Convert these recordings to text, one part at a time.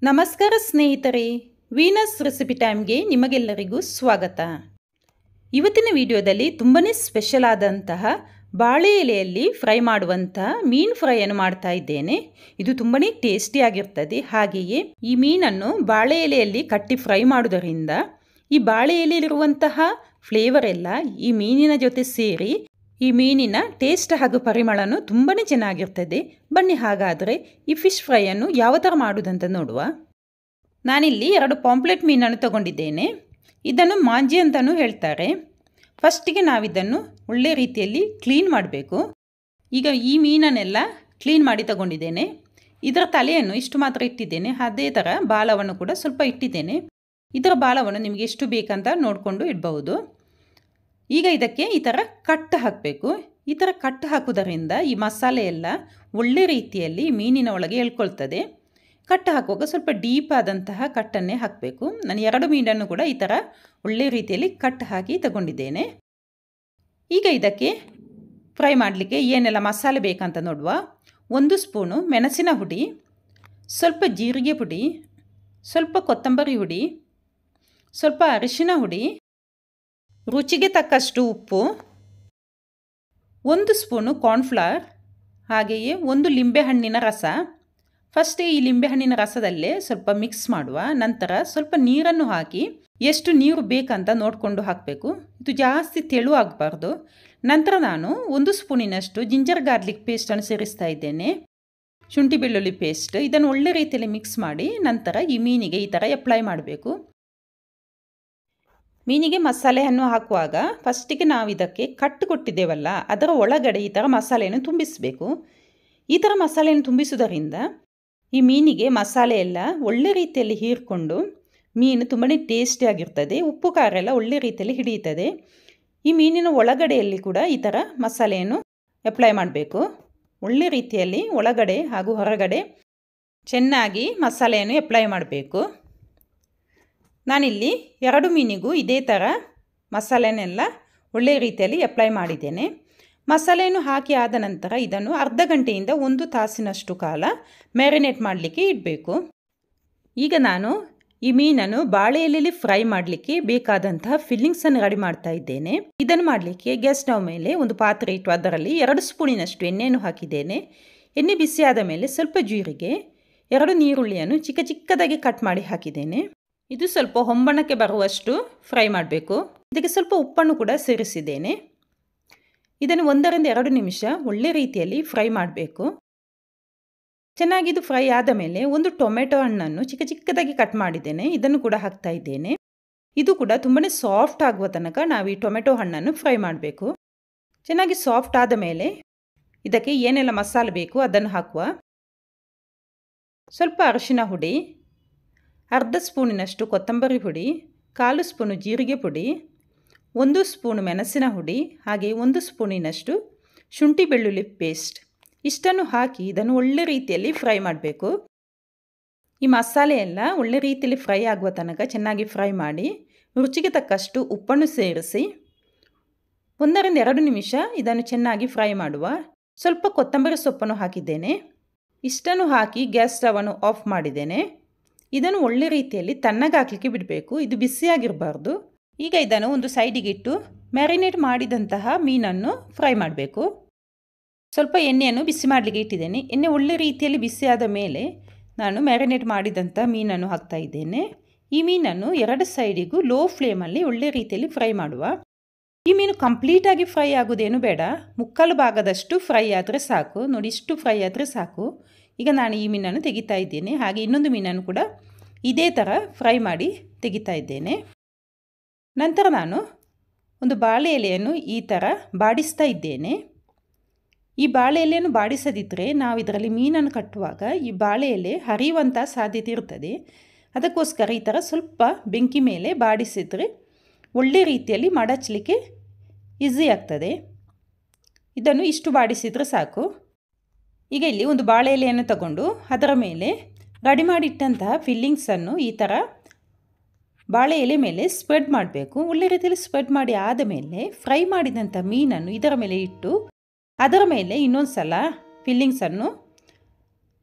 ನಮಸ್ಕಾರ ಸ್ನೇಹಿತರೆ Venus recipe ಟೈಮ್ಗೆ ನಿಮಗೆಲ್ಲರಿಗೂ ಸ್ವಾಗತ ಇವತ್ತಿನ ವಿಡಿಯೋದಲ್ಲಿ ತುಂಬಾ ಸ್ಪೆಷಲ್ ಆದಂತಹ ಬಾಳೆ ಎಲೆಯಲ್ಲಿ ಫ್ರೈ ಮಾಡುವಂತಹ ಮೀನು ಫ್ರೈಯನ್ನು ಮಾಡ್ತಾ ಇದ್ದೇನೆ ಇದು ತುಂಬಾ ಟೇಸ್ಟಿಯಾಗಿರ್ತದೆ ಹಾಗೆಯೇ ಈ ಮೀನನ್ನು ಬಾಳೆ ಎಲೆಯಲ್ಲಿ ಕಟ್ಟಿ ಫ್ರೈ ಮಾಡುವುದರಿಂದ ಈ ಬಾಳೆ ಎಲೆಯಲ್ಲಿರುವಂತಹ ಫ್ಲೇವರ್ ಎಲ್ಲ ಈ ಮೀನಿನ ಜೊತೆ ಸೇರಿ ಈ ಮೀನಿನ ಟೇಸ್ಟ್ ಹಾಗೂ ಪರಿಮಳನು ತುಂಬಾ ಚೆನ್ನಾಗಿರ್ತದೆ ಬನ್ನಿ ಹಾಗಾದರೆ ಈ ಫಿಶ್ ಫ್ರೈಯನ್ನು ಯಾವ ಥರ ಮಾಡುವುದಂತ ನೋಡುವ ನಾನಿಲ್ಲಿ ಎರಡು ಪಾಂಪ್ಲೆಟ್ ಮೀನನ್ನು ತಗೊಂಡಿದ್ದೇನೆ ಇದನ್ನು ಮಾಂಜಿ ಅಂತಲೂ ಹೇಳ್ತಾರೆ ಫಸ್ಟಿಗೆ ನಾವಿದನ್ನು ಒಳ್ಳೆ ರೀತಿಯಲ್ಲಿ ಕ್ಲೀನ್ ಮಾಡಬೇಕು ಈಗ ಈ ಮೀನನ್ನೆಲ್ಲ ಕ್ಲೀನ್ ಮಾಡಿ ತಗೊಂಡಿದ್ದೇನೆ ಇದರ ತಲೆಯನ್ನು ಇಷ್ಟು ಮಾತ್ರ ಇಟ್ಟಿದ್ದೇನೆ ಅದೇ ಥರ ಬಾಲವನ್ನು ಕೂಡ ಸ್ವಲ್ಪ ಇಟ್ಟಿದ್ದೇನೆ ಇದರ ಬಾಲವನ್ನು ನಿಮಗೆ ಎಷ್ಟು ಬೇಕಂತ ನೋಡಿಕೊಂಡು ಇಡಬಹುದು ಈಗ ಇದಕ್ಕೆ ಈ ಥರ ಕಟ್ಟು ಹಾಕಬೇಕು ಈ ಥರ ಕಟ್ಟು ಹಾಕುವುದರಿಂದ ಈ ಮಸಾಲೆ ಎಲ್ಲ ಒಳ್ಳೆ ರೀತಿಯಲ್ಲಿ ಮೀನಿನ ಒಳಗೆ ಎಳ್ಕೊಳ್ತದೆ ಕಟ್ಟು ಹಾಕುವಾಗ ಸ್ವಲ್ಪ ಡೀಪ್ ಆದಂತಹ ಕಟ್ಟನ್ನೇ ಹಾಕಬೇಕು ನಾನು ಎರಡು ಮೀನನ್ನು ಕೂಡ ಈ ಥರ ಒಳ್ಳೆ ರೀತಿಯಲ್ಲಿ ಕಟ್ಟು ಹಾಕಿ ತಗೊಂಡಿದ್ದೇನೆ ಈಗ ಇದಕ್ಕೆ ಫ್ರೈ ಮಾಡಲಿಕ್ಕೆ ಏನೆಲ್ಲ ಮಸಾಲೆ ಬೇಕಂತ ನೋಡುವ ಒಂದು ಸ್ಪೂನು ಮೆಣಸಿನ ಹುಡಿ ಸ್ವಲ್ಪ ಜೀರಿಗೆ ಪುಡಿ ಸ್ವಲ್ಪ ಕೊತ್ತಂಬರಿ ಹುಡಿ ಸ್ವಲ್ಪ ಅರಿಶಿನ ಹುಡಿ ರುಚಿಗೆ ತಕ್ಕಷ್ಟು ಉಪ್ಪು ಒಂದು ಸ್ಪೂನು ಕಾರ್ನ್ಫ್ಲವರ್ ಹಾಗೆಯೇ ಒಂದು ಲಿಂಬೆಹಣ್ಣಿನ ರಸ ಫಸ್ಟ್ ಈ ಲಿಂಬೆಹಣ್ಣಿನ ರಸದಲ್ಲೇ ಸ್ವಲ್ಪ ಮಿಕ್ಸ್ ಮಾಡುವ ನಂತರ ಸ್ವಲ್ಪ ನೀರನ್ನು ಹಾಕಿ ಎಷ್ಟು ನೀರು ಬೇಕಂತ ನೋಡಿಕೊಂಡು ಹಾಕಬೇಕು ಇದು ಜಾಸ್ತಿ ತೆಳು ಆಗಬಾರ್ದು ನಂತರ ನಾನು ಒಂದು ಸ್ಪೂನಿನಷ್ಟು ಜಿಂಜರ್ ಗಾರ್ಲಿಕ್ ಪೇಸ್ಟನ್ನು ಸೇರಿಸ್ತಾ ಇದ್ದೇನೆ ಶುಂಠಿ ಬೆಳ್ಳುಳ್ಳಿ ಪೇಸ್ಟ್ ಇದನ್ನು ಒಳ್ಳೆ ರೀತಿಯಲ್ಲಿ ಮಿಕ್ಸ್ ಮಾಡಿ ನಂತರ ಈ ಮೀನಿಗೆ ಈ ಥರ ಅಪ್ಲೈ ಮಾಡಬೇಕು ಮೀನಿಗೆ ಮಸಾಲೆಯನ್ನು ಹಾಕುವಾಗ ಫಸ್ಟಿಗೆ ನಾವು ಇದಕ್ಕೆ ಕಟ್ಟು ಕೊಟ್ಟಿದ್ದೇವಲ್ಲ ಅದರ ಒಳಗಡೆ ಈ ಥರ ಮಸಾಲೆಯನ್ನು ತುಂಬಿಸಬೇಕು ಈ ಥರ ಮಸಾಲೆಯನ್ನು ತುಂಬಿಸುವುದರಿಂದ ಈ ಮೀನಿಗೆ ಮಸಾಲೆ ಎಲ್ಲ ಒಳ್ಳೆ ರೀತಿಯಲ್ಲಿ ಹೀರ್ಕೊಂಡು ಮೀನು ತುಂಬಾ ಟೇಸ್ಟಿಯಾಗಿರ್ತದೆ ಉಪ್ಪು ಖಾರ ಎಲ್ಲ ಒಳ್ಳೆ ರೀತಿಯಲ್ಲಿ ಹಿಡಿಯುತ್ತದೆ ಈ ಮೀನಿನ ಒಳಗಡೆಯಲ್ಲಿ ಕೂಡ ಈ ಥರ ಮಸಾಲೆಯನ್ನು ಅಪ್ಲೈ ಮಾಡಬೇಕು ಒಳ್ಳೆ ರೀತಿಯಲ್ಲಿ ಒಳಗಡೆ ಹಾಗೂ ಹೊರಗಡೆ ಚೆನ್ನಾಗಿ ಮಸಾಲೆಯನ್ನು ಅಪ್ಲೈ ಮಾಡಬೇಕು ನಾನಿಲ್ಲಿ ಎರಡು ಮೀನಿಗೂ ಇದೇ ಥರ ಮಸಾಲೆನೆಲ್ಲ ಒಳ್ಳೆಯ ರೀತಿಯಲ್ಲಿ ಅಪ್ಲೈ ಮಾಡಿದ್ದೇನೆ ಮಸಾಲೆಯನ್ನು ಹಾಕಿ ಆದ ನಂತರ ಇದನ್ನು ಅರ್ಧ ಗಂಟೆಯಿಂದ ಒಂದು ತಾಸಿನಷ್ಟು ಕಾಲ ಮ್ಯಾರಿನೇಟ್ ಮಾಡಲಿಕ್ಕೆ ಇಡಬೇಕು ಈಗ ನಾನು ಈ ಮೀನನ್ನು ಬಾಳೆ ಎಲೆಯಲ್ಲಿ ಫ್ರೈ ಮಾಡಲಿಕ್ಕೆ ಬೇಕಾದಂತಹ ಫಿಲ್ಲಿಂಗ್ಸನ್ನು ರೆಡಿ ಮಾಡ್ತಾ ಇದ್ದೇನೆ ಇದನ್ನು ಮಾಡಲಿಕ್ಕೆ ಗ್ಯಾಸ್ ಸ್ಟವ್ ಮೇಲೆ ಒಂದು ಪಾತ್ರೆ ಇಟ್ಟು ಅದರಲ್ಲಿ ಎರಡು ಸ್ಪೂನಿನಷ್ಟು ಎಣ್ಣೆಯನ್ನು ಹಾಕಿದ್ದೇನೆ ಎಣ್ಣೆ ಬಿಸಿಯಾದ ಮೇಲೆ ಸ್ವಲ್ಪ ಜೀರಿಗೆ ಎರಡು ನೀರುಳ್ಳಿಯನ್ನು ಚಿಕ್ಕ ಚಿಕ್ಕದಾಗಿ ಕಟ್ ಮಾಡಿ ಹಾಕಿದ್ದೇನೆ ಇದು ಸ್ವಲ್ಪ ಹೊಂಬಣಕ್ಕೆ ಬರುವಷ್ಟು ಫ್ರೈ ಮಾಡಬೇಕು ಇದಕ್ಕೆ ಸ್ವಲ್ಪ ಉಪ್ಪನ್ನು ಕೂಡ ಸೇರಿಸಿದ್ದೇನೆ ಇದನ್ನು ಒಂದರಿಂದ ಎರಡು ನಿಮಿಷ ಒಳ್ಳೆ ರೀತಿಯಲ್ಲಿ ಫ್ರೈ ಮಾಡಬೇಕು ಚೆನ್ನಾಗಿದು ಫ್ರೈ ಆದ ಮೇಲೆ ಒಂದು ಟೊಮೆಟೊ ಹಣ್ಣನ್ನು ಚಿಕ್ಕ ಚಿಕ್ಕದಾಗಿ ಕಟ್ ಮಾಡಿದ್ದೇನೆ ಇದನ್ನು ಕೂಡ ಹಾಕ್ತಾ ಇದ್ದೇನೆ ಇದು ಕೂಡ ತುಂಬಾ ಸಾಫ್ಟ್ ಆಗುವ ತನಕ ನಾವು ಈ ಟೊಮೆಟೊ ಹಣ್ಣನ್ನು ಫ್ರೈ ಮಾಡಬೇಕು ಚೆನ್ನಾಗಿ ಸಾಫ್ಟ್ ಆದ ಮೇಲೆ ಇದಕ್ಕೆ ಏನೆಲ್ಲ ಮಸಾಲೆ ಬೇಕು ಅದನ್ನು ಹಾಕುವ ಸ್ವಲ್ಪ ಅರಿಶಿನ ಹುಡಿ ಅರ್ಧ ಸ್ಪೂನಿನಷ್ಟು ಕೊತ್ತಂಬರಿ ಹುಡಿ ಕಾಲು ಸ್ಪೂನು ಜೀರಿಗೆ ಪುಡಿ ಒಂದು ಸ್ಪೂನು ಮೆಣಸಿನ ಹುಡಿ ಹಾಗೆ ಒಂದು ಸ್ಪೂನಿನಷ್ಟು ಶುಂಠಿ ಬೆಳ್ಳುಳ್ಳಿ ಪೇಸ್ಟ್ ಇಷ್ಟನ್ನು ಹಾಕಿ ಇದನ್ನು ಒಳ್ಳೆ ರೀತಿಯಲ್ಲಿ ಫ್ರೈ ಮಾಡಬೇಕು ಈ ಮಸಾಲೆ ಎಲ್ಲ ಒಳ್ಳೆ ರೀತಿಯಲ್ಲಿ ಫ್ರೈ ಆಗುವ ತನಕ ಚೆನ್ನಾಗಿ ಫ್ರೈ ಮಾಡಿ ರುಚಿಗೆ ತಕ್ಕಷ್ಟು ಉಪ್ಪನ್ನು ಸೇರಿಸಿ ಒಂದರಿಂದ ಎರಡು ನಿಮಿಷ ಇದನ್ನು ಚೆನ್ನಾಗಿ ಫ್ರೈ ಮಾಡುವ ಸ್ವಲ್ಪ ಕೊತ್ತಂಬರಿ ಸೊಪ್ಪನ್ನು ಹಾಕಿದ್ದೇನೆ ಇಷ್ಟನ್ನು ಹಾಕಿ ಗ್ಯಾಸ್ ಸ್ಟವನ್ನು ಆಫ್ ಮಾಡಿದ್ದೇನೆ ಇದನ್ನು ಒಳ್ಳೆ ರೀತಿಯಲ್ಲಿ ತಣ್ಣಗೆ ಹಾಕಲಿಕ್ಕೆ ಬಿಡಬೇಕು ಇದು ಬಿಸಿಯಾಗಿರಬಾರ್ದು ಈಗ ಇದನ್ನು ಒಂದು ಸೈಡಿಗೆ ಇಟ್ಟು ಮ್ಯಾರಿನೇಟ್ ಮಾಡಿದಂತಹ ಮೀನನ್ನು ಫ್ರೈ ಮಾಡಬೇಕು ಸ್ವಲ್ಪ ಎಣ್ಣೆಯನ್ನು ಬಿಸಿ ಮಾಡಲಿಕ್ಕೆ ಇಟ್ಟಿದ್ದೇನೆ ಎಣ್ಣೆ ಒಳ್ಳೆ ರೀತಿಯಲ್ಲಿ ಬಿಸಿಯಾದ ಮೇಲೆ ನಾನು ಮ್ಯಾರಿನೇಟ್ ಮಾಡಿದಂಥ ಮೀನನ್ನು ಹಾಕ್ತಾ ಇದ್ದೇನೆ ಈ ಮೀನನ್ನು ಎರಡು ಸೈಡಿಗೂ ಲೋ ಫ್ಲೇಮಲ್ಲಿ ಒಳ್ಳೆ ರೀತಿಯಲ್ಲಿ ಫ್ರೈ ಮಾಡುವ ಈ ಮೀನು ಕಂಪ್ಲೀಟಾಗಿ ಫ್ರೈ ಆಗೋದೇನು ಬೇಡ ಮುಕ್ಕಾಲು ಭಾಗದಷ್ಟು ಫ್ರೈ ಆದರೆ ಸಾಕು ನೋಡಿ ಇಷ್ಟು ಫ್ರೈ ಆದರೆ ಸಾಕು ಈಗ ನಾನು ಈ ಮೀನನ್ನು ತೆಗಿತಾ ಇದ್ದೇನೆ ಹಾಗೆ ಇನ್ನೊಂದು ಮೀನನ್ನು ಕೂಡ ಇದೇ ಥರ ಫ್ರೈ ಮಾಡಿ ತೆಗಿತಾ ಇದ್ದೇನೆ ನಂತರ ನಾನು ಒಂದು ಬಾಳೆ ಎಲೆಯನ್ನು ಈ ಥರ ಬಾಡಿಸ್ತಾ ಇದ್ದೇನೆ ಈ ಬಾಳೆ ಎಲೆಯನ್ನು ಬಾಡಿಸದಿದ್ದರೆ ನಾವು ಇದರಲ್ಲಿ ಮೀನನ್ನು ಕಟ್ಟುವಾಗ ಈ ಬಾಳೆ ಎಲೆ ಹರಿಯುವಂಥ ಸಾಧ್ಯತೆ ಇರ್ತದೆ ಅದಕ್ಕೋಸ್ಕರ ಈ ಥರ ಸ್ವಲ್ಪ ಬೆಂಕಿ ಮೇಲೆ ಬಾಡಿಸಿದರೆ ಒಳ್ಳೆ ರೀತಿಯಲ್ಲಿ ಮಡಚಲಿಕ್ಕೆ ಈಸಿ ಆಗ್ತದೆ ಇದನ್ನು ಇಷ್ಟು ಬಾಡಿಸಿದರೆ ಸಾಕು ಈಗ ಇಲ್ಲಿ ಒಂದು ಬಾಳೆ ಎಲೆಯನ್ನು ತಗೊಂಡು ಅದರ ಮೇಲೆ ರೆಡಿ ಮಾಡಿಟ್ಟಂತಹ ಫಿಲ್ಲಿಂಗ್ಸನ್ನು ಈ ಥರ ಬಾಳೆ ಎಲೆ ಮೇಲೆ ಸ್ಪ್ರೆಡ್ ಮಾಡಬೇಕು ಒಳ್ಳೆ ರೀತಿಯಲ್ಲಿ ಸ್ಪ್ರೆಡ್ ಮಾಡಿ ಆದ ಮೇಲೆ ಫ್ರೈ ಮಾಡಿದಂಥ ಮೀನನ್ನು ಇದರ ಮೇಲೆ ಇಟ್ಟು ಅದರ ಮೇಲೆ ಇನ್ನೊಂದು ಸಲ ಫಿಲ್ಲಿಂಗ್ಸನ್ನು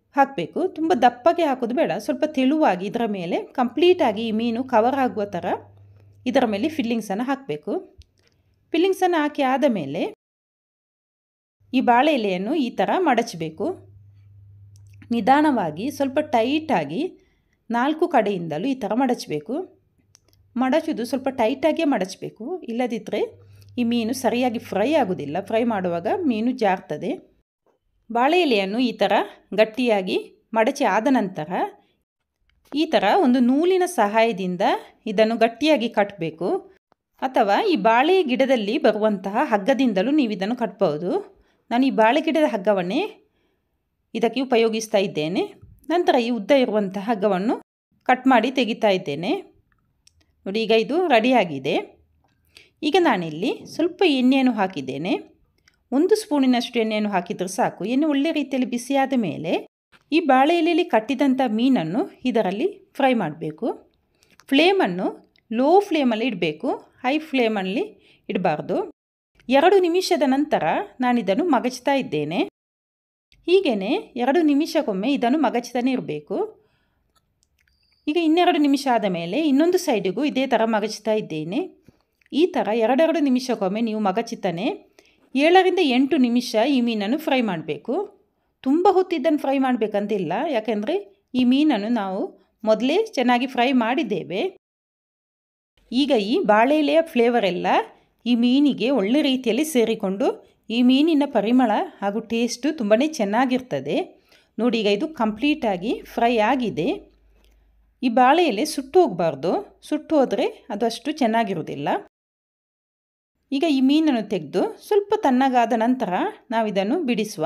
ಹಾಕಬೇಕು ತುಂಬ ದಪ್ಪಗೆ ಹಾಕೋದು ಬೇಡ ಸ್ವಲ್ಪ ತೆಳುವಾಗಿ ಇದರ ಮೇಲೆ ಕಂಪ್ಲೀಟಾಗಿ ಈ ಮೀನು ಕವರ್ ಆಗುವ ಥರ ಇದರ ಮೇಲೆ ಫಿಲ್ಲಿಂಗ್ಸನ್ನು ಹಾಕಬೇಕು ಫಿಲ್ಲಿಂಗ್ಸನ್ನು ಹಾಕಿ ಆದ ಮೇಲೆ ಈ ಬಾಳೆ ಎಲೆಯನ್ನು ಈ ಥರ ಮಡಚಬೇಕು ನಿಧಾನವಾಗಿ ಸ್ವಲ್ಪ ಟೈಟಾಗಿ ನಾಲ್ಕು ಕಡೆಯಿಂದಲೂ ಈ ಥರ ಮಡಚಬೇಕು ಮಡಚೋದು ಸ್ವಲ್ಪ ಟೈಟಾಗೇ ಮಡಚಬೇಕು ಇಲ್ಲದಿದ್ದರೆ ಈ ಮೀನು ಸರಿಯಾಗಿ ಫ್ರೈ ಆಗೋದಿಲ್ಲ ಫ್ರೈ ಮಾಡುವಾಗ ಮೀನು ಜಾರ್ತದೆ ಬಾಳೆ ಎಲೆಯನ್ನು ಈ ಥರ ಗಟ್ಟಿಯಾಗಿ ಮಡಚಿ ಆದ ನಂತರ ಈ ಥರ ಒಂದು ನೂಲಿನ ಸಹಾಯದಿಂದ ಇದನ್ನು ಗಟ್ಟಿಯಾಗಿ ಕಟ್ಟಬೇಕು ಅಥವಾ ಈ ಬಾಳೆ ಗಿಡದಲ್ಲಿ ಬರುವಂತಹ ಹಗ್ಗದಿಂದಲೂ ನೀವು ಇದನ್ನು ಕಟ್ಬೋದು ನಾನು ಈ ಬಾಳೆ ಗಿಡದ ಹಗ್ಗವನ್ನೇ ಇದಕ್ಕೆ ಉಪಯೋಗಿಸ್ತಾ ಇದ್ದೇನೆ ನಂತರ ಈ ಉದ್ದ ಇರುವಂತಹ ಹಗ್ಗವನ್ನು ಕಟ್ ಮಾಡಿ ತೆಗಿತಾ ಇದ್ದೇನೆ ನೋಡಿ ಈಗ ಇದು ರೆಡಿಯಾಗಿದೆ ಈಗ ನಾನಿಲ್ಲಿ ಸ್ವಲ್ಪ ಎಣ್ಣೆಯನ್ನು ಹಾಕಿದ್ದೇನೆ ಒಂದು ಸ್ಪೂನಿನಷ್ಟು ಎಣ್ಣೆಯನ್ನು ಹಾಕಿದರೆ ಸಾಕು ಎಣ್ಣೆ ಒಳ್ಳೆ ರೀತಿಯಲ್ಲಿ ಬಿಸಿಯಾದ ಮೇಲೆ ಈ ಬಾಳೆ ಎಲೆಯಲ್ಲಿ ಕಟ್ಟಿದಂಥ ಮೀನನ್ನು ಇದರಲ್ಲಿ ಫ್ರೈ ಮಾಡಬೇಕು ಫ್ಲೇಮನ್ನು ಲೋ ಫ್ಲೇಮಲ್ಲಿ ಇಡಬೇಕು ಹೈ ಫ್ಲೇಮಲ್ಲಿ ಇಡಬಾರ್ದು ಎರಡು ನಿಮಿಷದ ನಂತರ ನಾನಿದನ್ನು ಮಗಚ್ತಾ ಇದ್ದೇನೆ ಹೀಗೇ ಎರಡು ನಿಮಿಷಕ್ಕೊಮ್ಮೆ ಇದನ್ನು ಮಗಚ್ತಾನೆ ಇರಬೇಕು ಈಗ ಇನ್ನೆರಡು ನಿಮಿಷ ಆದ ಮೇಲೆ ಇನ್ನೊಂದು ಸೈಡಿಗೂ ಇದೇ ಥರ ಮಗಚ್ತಾ ಇದ್ದೇನೆ ಈ ಥರ ಎರಡೆರಡು ನಿಮಿಷಕ್ಕೊಮ್ಮೆ ನೀವು ಮಗಚಿತಾನೆ ಏಳರಿಂದ ಎಂಟು ನಿಮಿಷ ಈ ಮೀನನ್ನು ಫ್ರೈ ಮಾಡಬೇಕು ತುಂಬ ಹೊತ್ತಿದ್ದನ್ನು ಫ್ರೈ ಮಾಡಬೇಕಂತಿಲ್ಲ ಯಾಕೆಂದರೆ ಈ ಮೀನನ್ನು ನಾವು ಮೊದಲೇ ಚೆನ್ನಾಗಿ ಫ್ರೈ ಮಾಡಿದ್ದೇವೆ ಈಗ ಈ ಬಾಳೆ ಎಲೆಯ ಫ್ಲೇವರ್ ಎಲ್ಲ ಈ ಮೀನಿಗೆ ಒಳ್ಳೆ ರೀತಿಯಲ್ಲಿ ಸೇರಿಕೊಂಡು ಈ ಮೀನಿನ ಪರಿಮಳ ಹಾಗೂ ಟೇಸ್ಟು ತುಂಬಾ ಚೆನ್ನಾಗಿರ್ತದೆ ನೋಡಿ ಈಗ ಇದು ಕಂಪ್ಲೀಟಾಗಿ ಫ್ರೈ ಆಗಿದೆ ಈ ಬಾಳೆ ಎಲೆ ಸುಟ್ಟು ಹೋಗಬಾರ್ದು ಸುಟ್ಟು ಹೋದರೆ ಅದು ಅಷ್ಟು ಚೆನ್ನಾಗಿರೋದಿಲ್ಲ ಈಗ ಈ ಮೀನನ್ನು ತೆಗೆದು ಸ್ವಲ್ಪ ತಣ್ಣಗಾದ ನಂತರ ನಾವಿದನ್ನು ಬಿಡಿಸುವ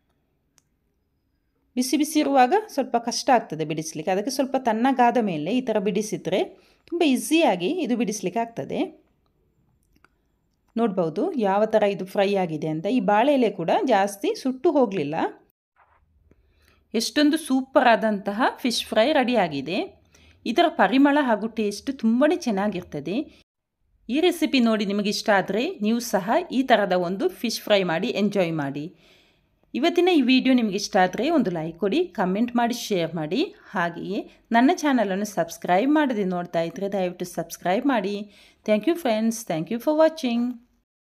ಬಿಸಿ ಬಿಸಿ ಇರುವಾಗ ಸ್ವಲ್ಪ ಕಷ್ಟ ಆಗ್ತದೆ ಬಿಡಿಸಲಿಕ್ಕೆ ಅದಕ್ಕೆ ಸ್ವಲ್ಪ ತಣ್ಣಗಾದ ಮೇಲೆ ಈ ಥರ ಬಿಡಿಸಿದರೆ ತುಂಬ ಈಸಿಯಾಗಿ ಇದು ಬಿಡಿಸಲಿಕ್ಕೆ ಆಗ್ತದೆ ನೋಡ್ಬೋದು ಯಾವ ಥರ ಇದು ಫ್ರೈ ಆಗಿದೆ ಅಂತ ಈ ಬಾಳೆ ಎಲೆ ಕೂಡ ಜಾಸ್ತಿ ಸುಟ್ಟು ಹೋಗಲಿಲ್ಲ ಎಷ್ಟೊಂದು ಸೂಪರ್ ಆದಂತಹ ಫಿಶ್ ಫ್ರೈ ರೆಡಿಯಾಗಿದೆ ಇದರ ಪರಿಮಳ ಹಾಗೂ ಟೇಸ್ಟ್ ತುಂಬಾ ಚೆನ್ನಾಗಿರ್ತದೆ ಈ ರೆಸಿಪಿ ನೋಡಿ ನಿಮಗೆ ಇಷ್ಟ ಆದರೆ ನೀವು ಸಹ ಈ ಥರದ ಒಂದು ಫಿಶ್ ಫ್ರೈ ಮಾಡಿ ಎಂಜಾಯ್ ಮಾಡಿ ಇವತ್ತಿನ ಈ ವಿಡಿಯೋ ನಿಮಗೆ ಇಷ್ಟ ಆದರೆ ಒಂದು ಲೈಕ್ ಕೊಡಿ ಕಮೆಂಟ್ ಮಾಡಿ ಶೇರ್ ಮಾಡಿ ಹಾಗೆಯೇ ನನ್ನ ಚಾನಲನ್ನು ಸಬ್ಸ್ಕ್ರೈಬ್ ಮಾಡದೆ ನೋಡ್ತಾ ಇದ್ದರೆ ದಯವಿಟ್ಟು ಸಬ್ಸ್ಕ್ರೈಬ್ ಮಾಡಿ thank you friends thank you for watching